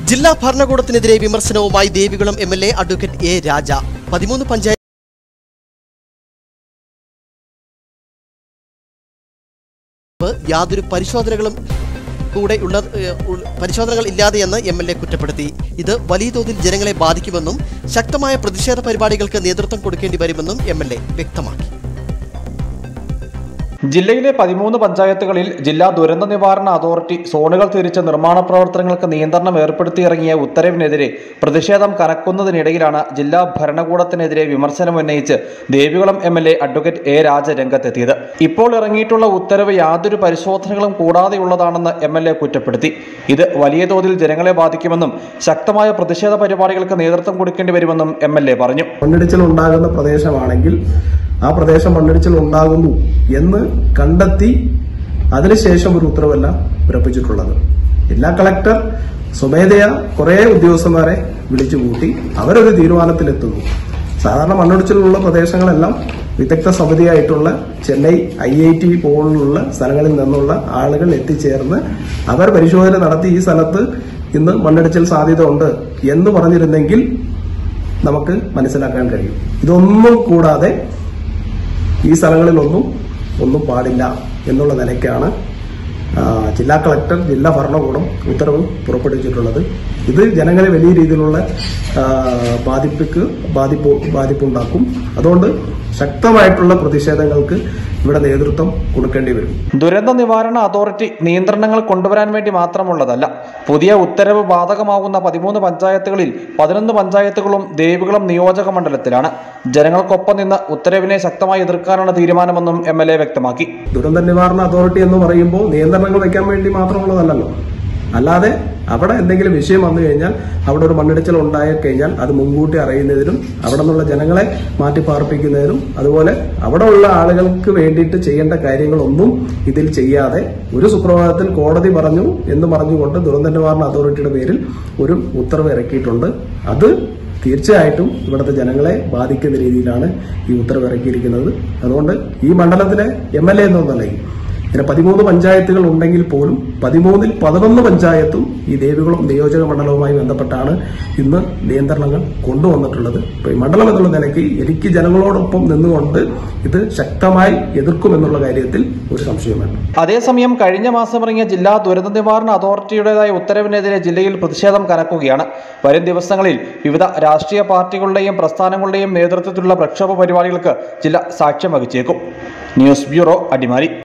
ജില്ലാ ഭരണകൂടത്തിനെതിരെ വിമർശനവുമായി Devikulam M L A advocate A Raja പതിമൂന്ന് പഞ്ചായത്ത് യാതൊരു പരിശോധനകളും കൂടെ ഉള്ള ഏഹ്, ഉൾ- പരിശോധനകൾ ഇല്ലാതെയെന്ന് എം എൽ എ കുറ്റപ്പെടുത്തി ഇത് വലിയ തോതിൽ ജനങ്ങളെ ബാധിക്കുമെന്നും ശക്തമായ പ്രതിഷേധ പരിപാടികൾക്ക് നേതൃത്വം കൊടുക്കേണ്ടി വരുമെന്നും എം എൽ എ വ്യക്തമാക്കി ജില്ലയിലെ പതിമൂന്ന് പഞ്ചായത്തുകളിൽ ജില്ലാ ദുരന്ത നിവാരണ അതോറിറ്റി സോണുകൾ തിരിച്ച് നിർമ്മാണ പ്രവർത്തനങ്ങൾക്ക് നിയന്ത്രണം ഏർപ്പെടുത്തിയിറങ്ങിയ ഉത്തരവിനെതിരെ പ്രതിഷേധം കനക്കുന്നതിനിടയിലാണ് ജില്ലാ ഭരണകൂടത്തിനെതിരെ വിമർശനമുന്നയിച്ച് Devikulam M L A advocate A Raja രംഗത്തെത്തിയത് ഇപ്പോൾ ഇറങ്ങിയിട്ടുള്ള ഉത്തരവ് യാതൊരു പരിശോധനകളും കൂടാതെയുള്ളതാണെന്ന് എം എൽ എ കുറ്റപ്പെടുത്തി ഇത് വലിയ തോതിൽ ജനങ്ങളെ ബാധിക്കുമെന്നും ശക്തമായ പ്രതിഷേധ പരിപാടികൾക്ക് നേതൃത്വം കൊടുക്കേണ്ടി വരുമെന്നും എം എൽ എ പറഞ്ഞു മണ്ണിടിച്ചിൽ ഉണ്ടാകുന്ന പ്രദേശമാണെങ്കിൽ ആ പ്രദേശം മണ്ണിടിച്ചിൽ ഉണ്ടാകുന്നു എന്ന് കണ്ടെത്തി അതിനുശേഷം ഒരു ഉത്തരവല്ല പിറപ്പിച്ചിട്ടുള്ളത് ജില്ലാ കളക്ടർ സ്വമേധയാ കുറെ ഉദ്യോഗസ്ഥന്മാരെ വിളിച്ചു കൂട്ടി അവരൊരു തീരുമാനത്തിലെത്തുന്നു സാധാരണ മണ്ണിടിച്ചിലുള്ള പ്രദേശങ്ങളെല്ലാം വിദഗ്ധ സമിതിയായിട്ടുള്ള ചെന്നൈ ഐ ഐ ടി പോലുള്ള സ്ഥലങ്ങളിൽ നിന്നുള്ള ആളുകൾ എത്തിച്ചേർന്ന് അവർ പരിശോധന നടത്തി ഈ സ്ഥലത്ത് ഇന്ന് മണ്ണിടിച്ചിൽ സാധ്യത ഉണ്ട് എന്ന് പറഞ്ഞിരുന്നെങ്കിൽ നമുക്ക് മനസ്സിലാക്കാൻ കഴിയും ഇതൊന്നും കൂടാതെ ഈ സ്ഥലങ്ങളിലൊന്നും ഒന്നും പാടില്ല എന്നുള്ള നിലയ്ക്കാണ് ആ, ജില്ലാ കളക്ടർ ജില്ലാ ഭരണകൂടം ഉത്തരവ് പുറപ്പെടുവിച്ചിട്ടുള്ളത് ഇത് ജനങ്ങളെ വലിയ രീതിയിലുള്ള ആ, ബാധിപ്പിക്ക് ബാധിപ്പ് ബാധിപ്പുണ്ടാക്കും അതുകൊണ്ട് ശക്തമായിട്ടുള്ള പ്രതിഷേധങ്ങൾക്ക് ഇവിടെ നേതൃത്വം കൊടുക്കേണ്ടി വരും ദുരന്ത നിവാരണ അതോറിറ്റി നിയന്ത്രണങ്ങൾ കൊണ്ടുവരാൻ വേണ്ടി മാത്രമുള്ളതല്ല പുതിയ ഉത്തരവ് ബാധകമാകുന്ന പതിമൂന്ന് പഞ്ചായത്തുകളിൽ പതിനൊന്ന് പഞ്ചായത്തുകളും ദേവികുളം നിയോജക മണ്ഡലത്തിലാണ് ജനങ്ങൾക്കൊപ്പം നിന്ന് ഉത്തരവിനെ ശക്തമായി എതിർക്കാനാണ് തീരുമാനമെന്നും എം എൽ എ വ്യക്തമാക്കി ദുരന്ത നിവാരണ അതോറിറ്റി എന്ന് പറയുമ്പോൾ നിയന്ത്രണങ്ങൾ വെക്കാൻ വേണ്ടി മാത്രമുള്ളതല്ലല്ലോ അല്ലാതെ അവിടെ എന്തെങ്കിലും വിഷയം വന്നു കഴിഞ്ഞാൽ അവിടെ ഒരു മണ്ണിടിച്ചിൽ ഉണ്ടായി കഴിഞ്ഞാൽ അത് മുൻകൂട്ടി അറിയുന്നതിനും അവിടെ നിന്നുള്ള ജനങ്ങളെ മാറ്റിപ്പാർപ്പിക്കുന്നതിനും അതുപോലെ അവിടെ ഉള്ള ആളുകൾക്ക് വേണ്ടിയിട്ട് ചെയ്യേണ്ട കാര്യങ്ങളൊന്നും ഇതിൽ ചെയ്യാതെ ഒരു സുപ്രഭാതത്തിൽ കോടതി പറഞ്ഞു എന്ന് പറഞ്ഞുകൊണ്ട് ദുരന്ത നിവാരണ അതോറിറ്റിയുടെ പേരിൽ ഒരു ഉത്തരവ് ഇറക്കിയിട്ടുണ്ട് അത് തീർച്ചയായിട്ടും ഇവിടുത്തെ ജനങ്ങളെ ബാധിക്കുന്ന രീതിയിലാണ് ഈ ഉത്തരവ് ഇറക്കിയിരിക്കുന്നത് അതുകൊണ്ട് ഈ മണ്ഡലത്തിലെ എം എൽ എ എന്നൊന്നല്ലെങ്കിൽ ഇങ്ങനെ പതിമൂന്ന് പഞ്ചായത്തുകൾ ഉണ്ടെങ്കിൽ പോലും പതിമൂന്നിൽ പതിനൊന്ന് പഞ്ചായത്തും ഈ ദേവികുളം നിയോജക മണ്ഡലവുമായി ബന്ധപ്പെട്ടാണ് ഇന്ന് നിയന്ത്രണങ്ങൾ കൊണ്ടുവന്നിട്ടുള്ളത് അപ്പോൾ ഈ മണ്ഡലം എന്നുള്ള നിലയ്ക്ക് എനിക്ക് ജനങ്ങളോടൊപ്പം നിന്നുകൊണ്ട് ഇത് ശക്തമായി എതിർക്കുമെന്നുള്ള കാര്യത്തിൽ ഒരു സംശയം വേണ്ട അതേസമയം കഴിഞ്ഞ മാസം ഇറങ്ങിയ ജില്ലാ ദുരന്ത നിവാരണ അതോറിറ്റിയുടേതായ ഉത്തരവിനെതിരെ ജില്ലയിൽ പ്രതിഷേധം കനക്കുകയാണ് വരും ദിവസങ്ങളിൽ വിവിധ രാഷ്ട്രീയ പാർട്ടികളുടെയും പ്രസ്ഥാനങ്ങളുടെയും നേതൃത്വത്തിലുള്ള പ്രക്ഷോഭ പരിപാടികൾക്ക് ജില്ല സാക്ഷ്യം വഹിച്ചേക്കും ന്യൂസ് ബ്യൂറോ അടിമാലി